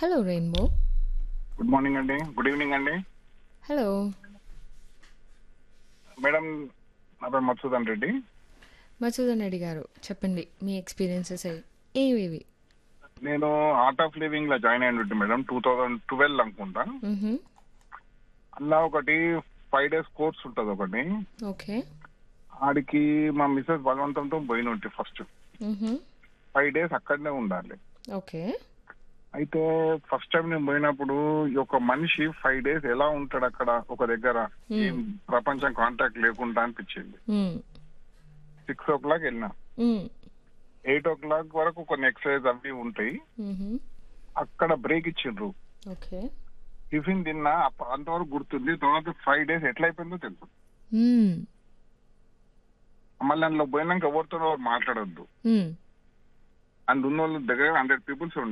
hello Rainbow good morning అండి good evening అండి hello madam నా పేరు మధుసూదన్ రెడ్డి మసూదన్ రెడ్డి గారు చెప్పండి మీ ఎక్స్పీరియన్సెస్ ఏవి నేను ఆర్ట్ ఆఫ్ లివింగ్ లో జాయిన్ అయినట్టు మేడం టూ థౌజండ్ ట్వెల్వ్ అనుకుంటా అలా ఒకటి ఫైవ్ డేస్ కోర్స్ ఉంటుంది ఒకటి ఓకే ఆడికి మా మిస్సెస్ బలవంతంతో పోయినట్టు ఫస్ట్ ఫైవ్ డేస్ అక్కడనే ఉండాలి ఓకే అయితే ఫస్ట్ టైం నేను పోయినప్పుడు ఈ ఒక మనిషి ఫైవ్ డేస్ ఎలా ఉంటాడు అక్కడ ఒక దగ్గర ఏం ప్రపంచం కాంటాక్ట్ లేకుండా అనిపించింది సిక్స్ ఓ క్లాక్ వెళ్ళినా ఎయిట్ ఓ క్లాక్ వరకు కొన్ని ఎక్సర్సైజ్ అవి ఉంటాయి అక్కడ బ్రేక్ ఇచ్చిండ్రు ఓకే టిఫిన్ తిన్నా అప్ప- అంతవరకు గుర్తుంది తర్వాత ఫైవ్ డేస్ ఎట్లా అయిపోయిందో తెలుసు మళ్ళీ అందులో పోయినాక ఎవరితో మాట్లాడొద్దు అందు ఉన్న వాళ్ళు దగ్గర హండ్రెడ్ పీపుల్స్